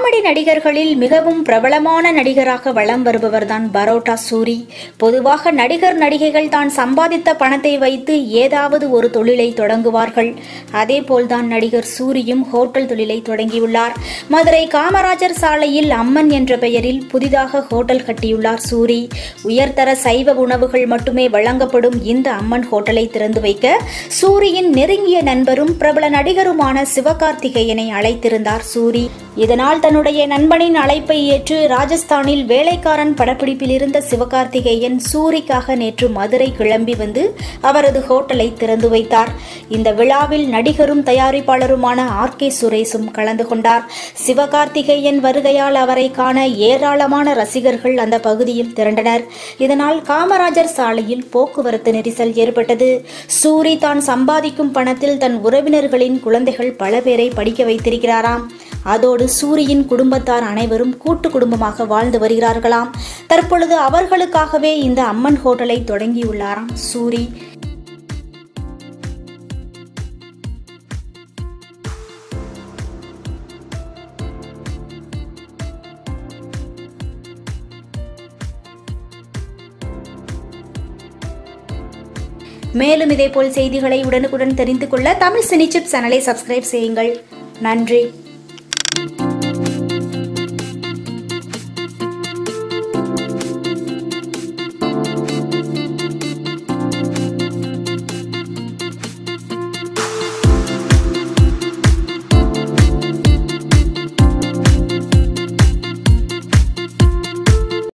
comedy நடிகர்களில் மிகவும் பிரபலமான நடிகராக வலம் வருபவர்தான் பரோட்டா சூரி பொதுவாக நடிகர் நடிகைகள் தான் சம்பாதித்த பணத்தை வைத்து ஏதாவது ஒரு தொழிலை தொடங்குவார்கள் அதேபோல்தான் நடிகர் சூரியும் ஹோட்டல் தொழிலை தொடங்கியுள்ளார் மதுரை காமராஜர் சாலையில் அம்மன் என்ற பெயரில் புதிதாக ஹோட்டல் கட்டியுள்ளார் சூரி உயர்தர சைவ உணவுகள் மட்டுமே வழங்கப்படும் இந்த அம்மன் ஹோட்டலை திறந்து வைக்க சூரியின் நெருங்கிய நண்பரும் பிரபல நடிகருமான சிவகார்த்திகேயனை அழைத்திருந்தார் சூரி இதனால் தன்னுடைய நண்பனின் அழைப்பை ஏற்று ராஜஸ்தானில் வேலைக்காரன் படப்பிடிப்பில் இருந்த சிவகார்த்திகேயன் சூரிக்காக நேற்று மதுரை கிளம்பி வந்து அவரது ஹோட்டலை திறந்து வைத்தார் இந்த விழாவில் நடிகரும் தயாரிப்பாளருமான ஆர் கே சுரேஷும் கலந்து கொண்டார் சிவகார்த்திகேயன் வருகையால் அவரை காண ஏராளமான ரசிகர்கள் அந்த பகுதியில் திரண்டனர் இதனால் காமராஜர் சாலையில் போக்குவரத்து நெரிசல் ஏற்பட்டது சூரி தான் சம்பாதிக்கும் பணத்தில் தன் உறவினர்களின் குழந்தைகள் பல பேரை படிக்க வைத்திருக்கிறாராம் அதோடு சூரியின் குடும்பத்தார் அனைவரும் கூட்டு குடும்பமாக வாழ்ந்து வருகிறார்களாம் தற்பொழுது அவர்களுக்காகவே இந்த அம்மன் ஹோட்டலை தொடங்கியுள்ளாராம் சூரி மேலும் இதேபோல் செய்திகளை உடனுக்குடன் தெரிந்து கொள்ள தமிழ் சினிச்சிப் சேனலை சப்ஸ்கிரைப் செய்யுங்கள் நன்றி